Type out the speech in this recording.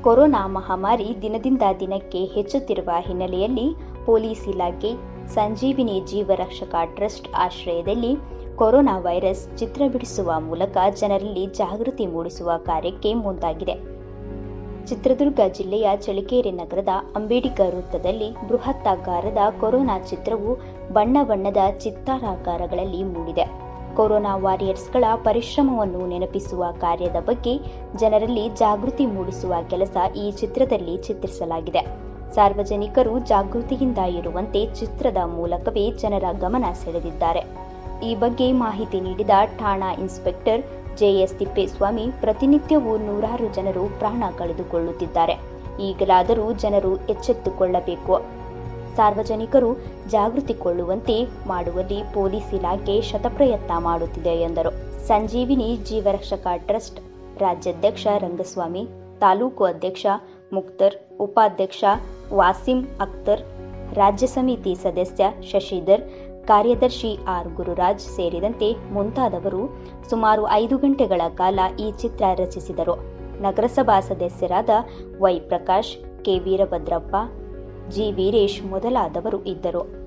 corona ಮಹಾಮಾರಿ ದಿನದಿಂದ ದಿನಕ್ಕೆ ಹೆಚ್ಚುತ್ತಿರುವ ಹಿನ್ನೆಲೆಯಲ್ಲಿ ಪೊಲೀಸ್ ಇಲಾಖೆ ಸಂಜೀವಿನಿ ಜೀವರಕ್ಷಕ ಟ್ರಸ್ಟ್ ಆಶ್ರಯದಲ್ಲಿ ಕೊರೋನಾ ವೈರಸ್ ಚಿತ್ರ ಬಿಡಿಸುವ ಮೂಲಕ ಜನರಲ್ಲಿ ಜಾಗೃತಿ ಮೂಡಿಸುವ ಕಾರ್ಯಕ್ಕೆ ಮುಂದಾಗಿದೆ ಚಿತ್ರದುರ್ಗ ಜಿಲ್ಲೆಯ ಚಳಿಕೇರಿ ನಗರದ ಅಂಬೇಡ್ಕರ್ ವೃತ್ತದಲ್ಲಿ ಬೃಹತ್ತಾಕಾರದ ಕೊರೋನಾ ಚಿತ್ರವು ಬಣ್ಣ ಬಣ್ಣದ ಚಿತ್ತಾರಾಕಾರಗಳಲ್ಲಿ ಮೂಡಿದೆ ಕೊರೋನಾ ವಾರಿಯರ್ಸ್ಗಳ ಪರಿಶ್ರಮವನ್ನು ನೆನಪಿಸುವ ಕಾರ್ಯದ ಬಗ್ಗೆ ಜನರಲ್ಲಿ ಜಾಗೃತಿ ಮೂಡಿಸುವ ಕೆಲಸ ಈ ಚಿತ್ರದಲ್ಲಿ ಚಿತ್ರಿಸಲಾಗಿದೆ ಸಾರ್ವಜನಿಕರು ಜಾಗೃತಿಯಿಂದ ಇರುವಂತೆ ಚಿತ್ರದ ಮೂಲಕವೇ ಜನರ ಗಮನ ಸೆಳೆದಿದ್ದಾರೆ ಈ ಬಗ್ಗೆ ಮಾಹಿತಿ ನೀಡಿದ ಠಾಣಾ ಇನ್ಸ್ಪೆಕ್ಟರ್ ಜೆಎಸ್ ತಿಪ್ಪೇಸ್ವಾಮಿ ಪ್ರತಿನಿತ್ಯವೂ ನೂರಾರು ಜನರು ಪ್ರಾಣ ಕಳೆದುಕೊಳ್ಳುತ್ತಿದ್ದಾರೆ ಈಗಲಾದರೂ ಜನರು ಎಚ್ಚೆತ್ತುಕೊಳ್ಳಬೇಕು ಸಾರ್ವಜನಿಕರು ಜಾಗೃತಿಗೊಳ್ಳುವಂತೆ ಮಾಡುವಲ್ಲಿ ಪೊಲೀಸ್ ಇಲಾಖೆ ಶತಪ್ರಯತ್ನ ಮಾಡುತ್ತಿದೆ ಎಂದರು ಸಂಜೀವಿನಿ ಜೀವರಕ್ಷಕ ಟ್ರಸ್ಟ್ ರಾಜ್ಯಾಧ್ಯಕ್ಷ ರಂಗಸ್ವಾಮಿ ತಾಲೂಕು ಅಧ್ಯಕ್ಷ ಮುಕ್ತರ್ ಉಪಾಧ್ಯಕ್ಷ ವಾಸಿಂ ಅಖ್ತರ್ ರಾಜ್ಯ ಸಮಿತಿ ಸದಸ್ಯ ಶಶಿಧರ್ ಕಾರ್ಯದರ್ಶಿ ಆರ್ ಗುರುರಾಜ್ ಸೇರಿದಂತೆ ಮುಂತಾದವರು ಸುಮಾರು ಐದು ಗಂಟೆಗಳ ಕಾಲ ಈ ಚಿತ್ರ ರಚಿಸಿದರು ನಗರಸಭಾ ಸದಸ್ಯರಾದ Y Prakash K Veerabhadrappa G Veeresh ಮೊದಲಾದವರು ಇದ್ದರು